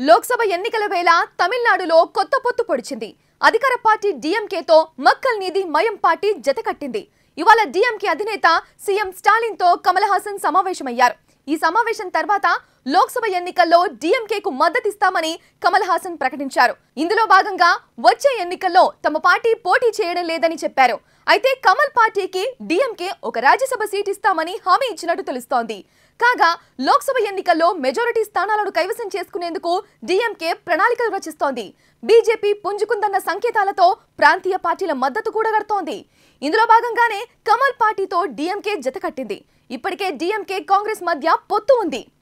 లోక్సభ ఎన్నికల వేళ తమిళనాడులో కొత్త పొత్తు పొడిచింది అధికార పార్టీ డిఎంకేతో మక్కల్ నిధి మయం పార్టీ జతకట్టింది ఇవాళ డిఎంకే అధినేత సీఎం స్టాలిన్ తో కమల్ హాసన్ సమావేశమయ్యారు ఈ సమావేశం తర్వాత లోక్సభ ఎన్నికల్లో డిఎంకేకు మద్దతిస్తామని కమల్ హాసన్ ప్రకటించారు ఇందులో భాగంగా వచ్చే ఎన్నికల్లో తమ పార్టీ పోటీ చేయడం లేదని చెప్పారు అయితే కమల్ పార్టీకి డిఎంకే ఒక రాజ్యసభ సీట్ ఇస్తామని హామీ ఇచ్చినట్టు తెలుస్తోంది కాగా లోక్సభ ఎన్నికల్లో మెజారిటీ స్థానాలను కైవసం చేసుకునేందుకు డిఎంకే ప్రణాళికలు రచిస్తోంది బీజేపీ పుంజుకుందన్న సంకేతాలతో ప్రాంతీయ పార్టీల మద్దతు కూడగడుతోంది ఇందులో భాగంగానే కమల్ పార్టీతో డిఎంకే జతకట్టింది ఇప్పటికే డిఎంకే కాంగ్రెస్ మధ్య పొత్తు ఉంది